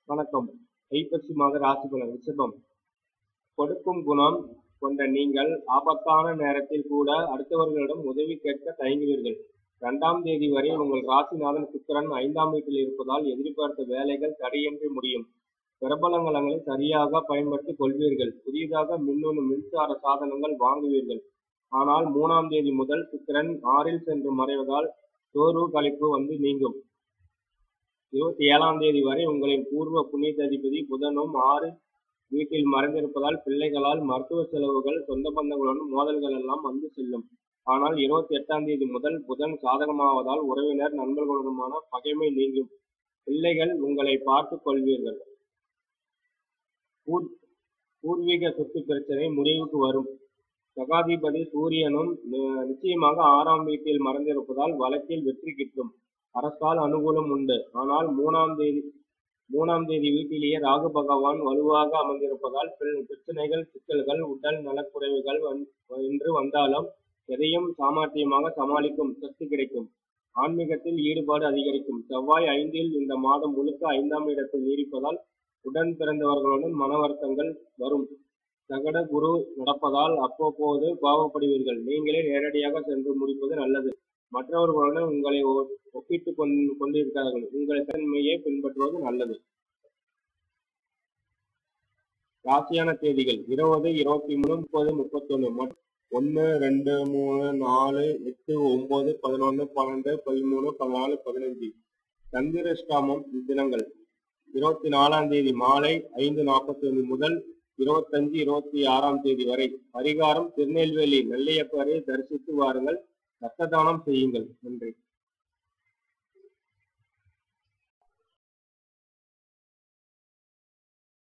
வணக்கம் ஐப்பசி மாத ராசி பலன் ரிஷபம் கொடுக்கும் குணம் கொண்ட நீங்கள் ஆபத்தான நேரத்தில் கூட அடுத்தவர்களிடம் உதவி கேட்க தயங்குவீர்கள் இரண்டாம் தேதி வரை உங்கள் ராசிநாதன் சுக்கிரன் ஐந்தாம் வீட்டில் இருப்பதால் எதிர்பார்த்த வேலைகள் தடையின்றி முடியும் பிரபலங்களை சரியாக பயன்படுத்திக் கொள்வீர்கள் புதிதாக மின்னணு மின்சார சாதனங்கள் வாங்குவீர்கள் ஆனால் மூணாம் தேதி முதல் சுக்கிரன் ஆறில் சென்று மறைவதால் சோர்வு கழிப்பு வந்து நீங்கும் இருபத்தி ஏழாம் தேதி வரை உங்களின் பூர்வ புண்ணிய அதிபதி புதனும் ஆறு வீட்டில் மறைந்திருப்பதால் பிள்ளைகளால் மருத்துவ செலவுகள் சொந்த பந்தங்களுடன் மோதல்கள் எல்லாம் வந்து செல்லும் ஆனால் இருபத்தி எட்டாம் தேதி முதல் புதன் சாதகமாவதால் உறவினர் நண்பர்களுடனான பகைமை நீங்கும் பிள்ளைகள் உங்களை பார்த்துக் கொள்வீர்கள் பூர்- பூர்வீக சொத்து பிரச்சனை முடிவுக்கு வரும் சகாதிபதி சூரியனும் நி- நிச்சயமாக ஆறாம் வீட்டில் மறைந்திருப்பதால் வழக்கில் வெற்றி கிட்டும் அரசால் அனுகூலம் உண்டு ஆனால் மூணாம் தேதி மூணாம் தேதி வீட்டிலேயே ராகு பகவான் வலுவாக அமர்ந்திருப்பதால் பிர- பிரச்சனைகள் சிக்கல்கள் உடல் நலக்குறைவுகள் வந்- என்று வந்தாலும் எதையும் சாமர்த்தியமாக சமாளிக்கும் சக்தி கிடைக்கும் ஆன்மீகத்தில் ஈடுபாடு அதிகரிக்கும் செவ்வாய் ஐந்தில் இந்த மாதம் முழுக்க ஐந்தாம் இடத்தில் நீடிப்பதால் உடன் பிறந்தவர்களுடன் மன வருத்தங்கள் வரும் சகட குரு நடப்பதால் அவ்வப்போது பாவப்படுவீர்கள் நீங்களே நேரடியாக சென்று முடிப்பது நல்லது மற்றவர்களுடன் உங்களை ஒ- ஒப்பிட்டுக் கொண்- கொண்டிருக்கிறார்கள் உங்கள் தன்மையை பின்பற்றுவது நல்லது ராசியான தேதிகள் இருபது இருபத்தி மூணு முப்பது முப்பத்தொன்னு ஒன்னு ரெண்டு மூணு நாலு எட்டு ஒன்பது பதினொன்னு பன்னெண்டு பதிமூணு பதினாலு பதினஞ்சு சந்திரஷ்டாமம் தினங்கள் இருபத்தி நாலாம் தேதி மாலை ஐந்து நாற்பத்தி ஒன்று முதல் இருபத்தஞ்சு இருபத்தி ஆறாம் தேதி வரை பரிகாரம் திருநெல்வேலி நெல்லையப்பரை தரிசித்து வாருங்கள் ரத்த தானம் செய்யுங்கள் நன்றி